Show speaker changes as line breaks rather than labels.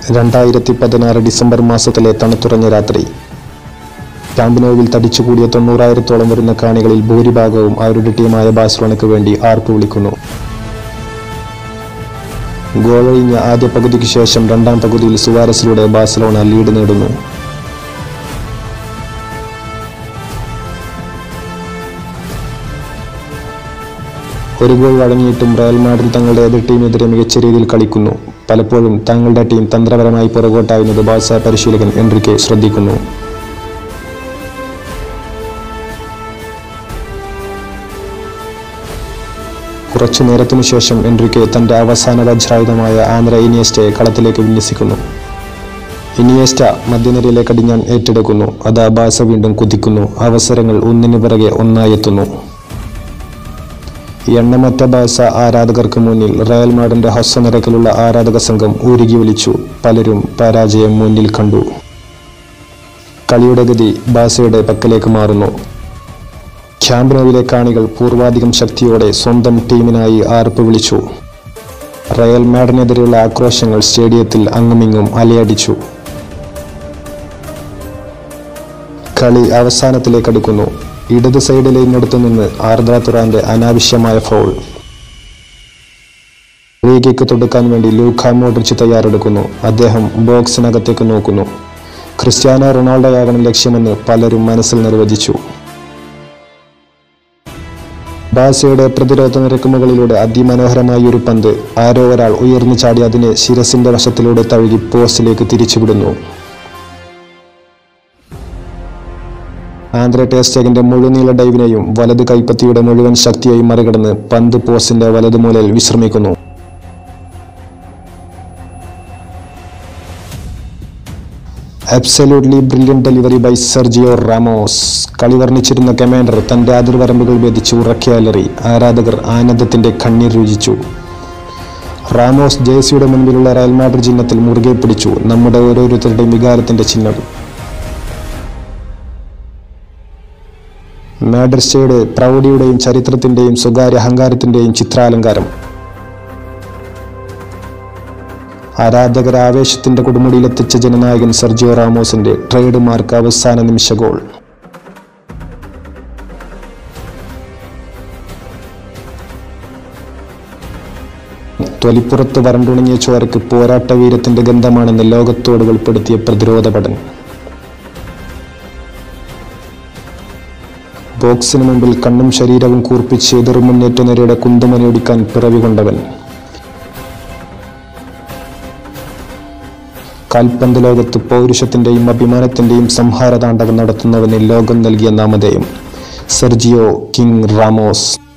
രണ്ടായിരത്തി പതിനാറ് ഡിസംബർ മാസത്തിലെ തണുത്തുറഞ്ഞ രാത്രി ക്യാമ്പിനോവിൽ തടിച്ചുകൂടിയ തൊണ്ണൂറായിരത്തോളം വരുന്ന കാണികളിൽ ഭൂരിഭാഗവും അവരുടെ ടീമായ ബാഴ്സലോണയ്ക്ക് വേണ്ടി ആർപ്പ് വിളിക്കുന്നു ഗോളൊഴിഞ്ഞ ആദ്യ പകുതിക്ക് ശേഷം രണ്ടാം പകുതിയിൽ സുവാരസിലൂടെ ബാഴ്സലോണ ലീഡ് നേടുന്നു ഒരു ഗോൾ വഴങ്ങിയിട്ടും റയൽ മാഡ്രിഡ് തങ്ങളുടെ എതിർ ടീമിനെതിരെ മികച്ച രീതിയിൽ കളിക്കുന്നു പലപ്പോഴും തങ്ങളുടെ ടീം തന്ത്രപരമായി പുറകോട്ടാവുന്നത് ബാഴ്സ പരിശീലകൻ എൻറിക്കെ ശ്രദ്ധിക്കുന്നു കുറച്ചു നേരത്തിനു ശേഷം എൻറിക്കെ തന്റെ അവസാന വജ്രായുധമായ ആന്ധ്ര ഇനിയസ്റ്റയെ കളത്തിലേക്ക് വിന്യസിക്കുന്നു ഇനിയസ്റ്റ മധ്യനിരയിലെ കടിഞ്ഞാൻ ഏറ്റെടുക്കുന്നു അത് ബാസ വീണ്ടും കുതിക്കുന്നു അവസരങ്ങൾ ഒന്നിനു പിറകെ ഒന്നായി എത്തുന്നു എണ്ണമറ്റ ബാസ ആരാധകർക്ക് മുന്നിൽ റയൽ മാഡിന്റെ ഹസ്വനിരക്കിലുള്ള ആരാധക സംഘം ഊരുകി വിളിച്ചു പലരും പരാജയം മുന്നിൽ കണ്ടു കളിയുടെ ഗതി ബാസയുടെ പക്കലേക്ക് മാറുന്നു ക്യാമ്പിനോവിലെ കാണികൾ പൂർവാധികം ശക്തിയോടെ സ്വന്തം ടീമിനായി ആർപ്പ് വിളിച്ചു റയൽ മാഡിനെതിരെയുള്ള ആക്രോശങ്ങൾ സ്റ്റേഡിയത്തിൽ അങ്ങുമിങ്ങും അലയടിച്ചു കളി അവസാനത്തിലേക്ക് അടുക്കുന്നു ഇടത് സൈഡ് ലൈനിനടുത്ത് നിന്ന് ആർദ്ര തുറാന്റെ അനാവശ്യമായ ഫൗൾ റീഗയ്ക്ക് തൊടുക്കാൻ വേണ്ടി ലൂക്ക മോഡ്രിച്ച് തയ്യാറെടുക്കുന്നു അദ്ദേഹം ബോക്സിനകത്തേക്ക് നോക്കുന്നു ക്രിസ്ത്യാനോ റൊണാൾഡോയാകണം ലക്ഷ്യമെന്ന് പലരും മനസ്സിൽ നിർവചിച്ചു ബാസയുടെ പ്രതിരോധ നിരക്ക് മുകളിലൂടെ അതിമനോഹരമായ ഒരു പന്ത് ആരോ ഒരാൾ ഉയർന്നു ചാടി അതിനെ ശിരസിന്റെ വശത്തിലൂടെ തഴുകി പോസ്റ്റിലേക്ക് തിരിച്ചുവിടുന്നു ആന്ധ്ര ടേസ്റ്റേഗിന്റെ മുഴുനീള ഡൈവിനെയും വലത് കൈപ്പത്തിയുടെ മുഴുവൻ ശക്തിയെയും മറികടന്ന് പന്ത് പോസ്റ്റിന്റെ വലത് മൂലയിൽ വിശ്രമിക്കുന്നു absolutely brilliant delivery by Sergio Ramos കളി വർണ്ണിച്ചിരുന്ന കമാൻഡർ തന്റെ അതിർവരമ്പുകൾ ഭേദിച്ച് ഉറക്കിയലറി ആരാധകർ ആനന്ദത്തിന്റെ കണ്ണീർ രുചിച്ചു റാമോസ് ജേഴ്സിയുടെ മുൻപിലുള്ള റയൽ മാഡ്രിഡ് ചിഹ്നത്തിൽ മുറുകെ പിടിച്ചു നമ്മുടെ ഓരോരുത്തരുടെയും വികാരത്തിന്റെ ചിഹ്നം മാഡ്രിസ്റ്റയുടെ പ്രൗഢിയുടെയും ചരിത്രത്തിന്റെയും സ്വകാര്യ അഹങ്കാരത്തിന്റെയും ചിത്രാലങ്കാരം ആരാധകർ ആവേശത്തിന്റെ കൊടുമുടിയിലെത്തിച്ച ജനനായകൻ സെർജിയോ റാമോസിന്റെ ട്രേഡ് മാർക്ക് അവസാന നിമിഷ ഗോൾ തൊലിപ്പുറത്ത് വരണ്ടുണങ്ങിയ ചോരയ്ക്ക് പോരാട്ട വീരത്തിന്റെ ഗന്ധമാണെന്ന് ലോകത്തോട് വെളിപ്പെടുത്തിയ പ്രതിരോധ പടൻ ബോക്സിന് മുമ്പിൽ കണ്ണും ശരീരവും കൂർപ്പിച്ച് എതിർ മുന്നേറ്റ നിരയുടെ കുന്തുമനയൊടിക്കാൻ പിറവി കൊണ്ടവൻ കാൽപന്ത് ലോകത്ത് പൗരുഷത്തിന്റെയും അഭിമാനത്തിന്റെയും സംഹാരതാണ്ഡവം നടത്തുന്നവന് ലോകം നൽകിയ നാമധേയം സെർജിയോ കിങ് റാമോസ്